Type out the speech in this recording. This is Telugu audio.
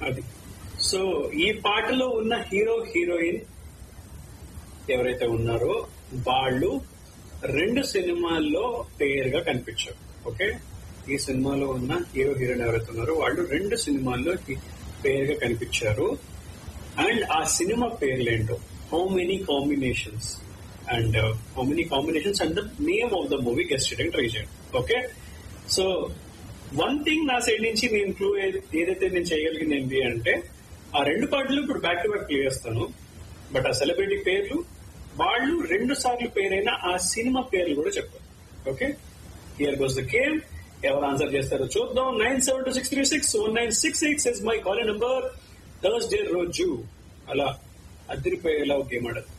అది సో ఈ పాటలో ఉన్న హీరో హీరోయిన్ ఎవరైతే ఉన్నారో వాళ్ళు రెండు సినిమాల్లో పేరుగా కనిపించారు ఓకే ఈ సినిమాలో ఉన్న హీరో హీరోయిన్ ఎవరైతే ఉన్నారో వాళ్ళు రెండు సినిమాల్లో హి- పేరుగా కనిపించారు అండ్ ఆ సినిమా పేర్లేంటో how many combinations and how many combinations and the name of the movie guess చేయడానికి ట్రై చేయండి ఓకే సో వన్ థింగ్ నా సైడ్ నుంచి నేను క్లూ ఏదైతే నేను చేయగలిగింది ఏంటి అంటే ఆ రెండు పాటలు ఇప్పుడు బ్యాక్ టు బ్యాక్ ప్లే చేస్తాను బట్ ఆ సెలబ్రిటీ పేర్లు వాళ్ళు రెండు సార్లు పేరైన ఆ సినిమా పేర్లు కూడా చెప్పారు okay here goes the game ఎవరు ఆన్సర్ చేస్తారో చూద్దాం nine seven two six three six one nine six six is my call number Thursday రోజు అలా అదిరిపోయేలా ఒక గేమ్ ఆడదు